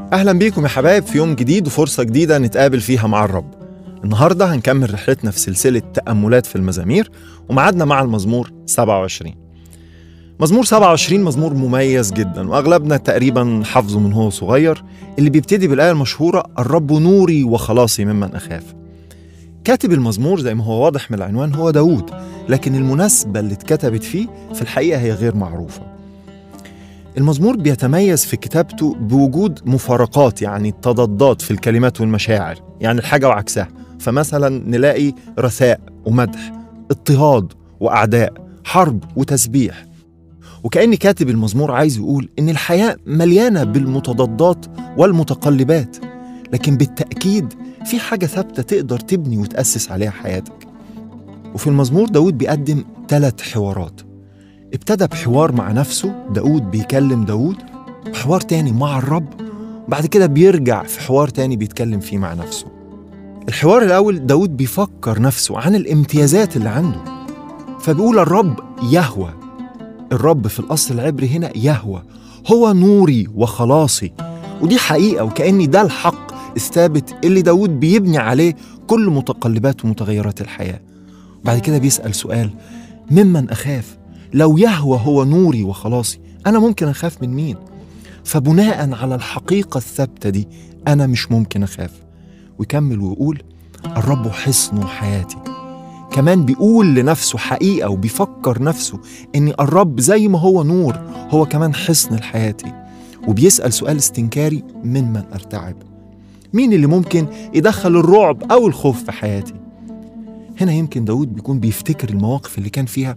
أهلا بيكم يا حبايب في يوم جديد وفرصة جديدة نتقابل فيها مع الرب النهاردة هنكمل رحلتنا في سلسلة تأملات في المزامير ومعادنا مع المزمور 27 مزمور 27 مزمور مميز جدا وأغلبنا تقريبا حافظه من هو صغير اللي بيبتدي بالآية المشهورة الرب نوري وخلاصي ممن أخاف كاتب المزمور زي ما هو واضح من العنوان هو داود لكن المناسبة اللي اتكتبت فيه في الحقيقة هي غير معروفة المزمور بيتميز في كتابته بوجود مفارقات يعني تضادات في الكلمات والمشاعر يعني الحاجة وعكسها فمثلا نلاقي رثاء ومدح اضطهاد وأعداء حرب وتسبيح وكأن كاتب المزمور عايز يقول إن الحياة مليانة بالمتضادات والمتقلبات لكن بالتأكيد في حاجة ثابتة تقدر تبني وتأسس عليها حياتك وفي المزمور داود بيقدم ثلاث حوارات ابتدى بحوار مع نفسه داود بيكلم داود وحوار تاني مع الرب بعد كده بيرجع في حوار تاني بيتكلم فيه مع نفسه الحوار الأول داود بيفكر نفسه عن الامتيازات اللي عنده فبيقول الرب يهوى الرب في الأصل العبري هنا يهوى هو نوري وخلاصي ودي حقيقة وكأني ده الحق الثابت اللي داود بيبني عليه كل متقلبات ومتغيرات الحياة بعد كده بيسأل سؤال ممن أخاف لو يهوى هو نوري وخلاصي أنا ممكن أخاف من مين فبناء على الحقيقة الثابتة دي أنا مش ممكن أخاف ويكمل ويقول الرب حصن حياتي كمان بيقول لنفسه حقيقة وبيفكر نفسه إن الرب زي ما هو نور هو كمان حصن لحياتي وبيسأل سؤال استنكاري من من أرتعب مين اللي ممكن يدخل الرعب أو الخوف في حياتي هنا يمكن داود بيكون بيفتكر المواقف اللي كان فيها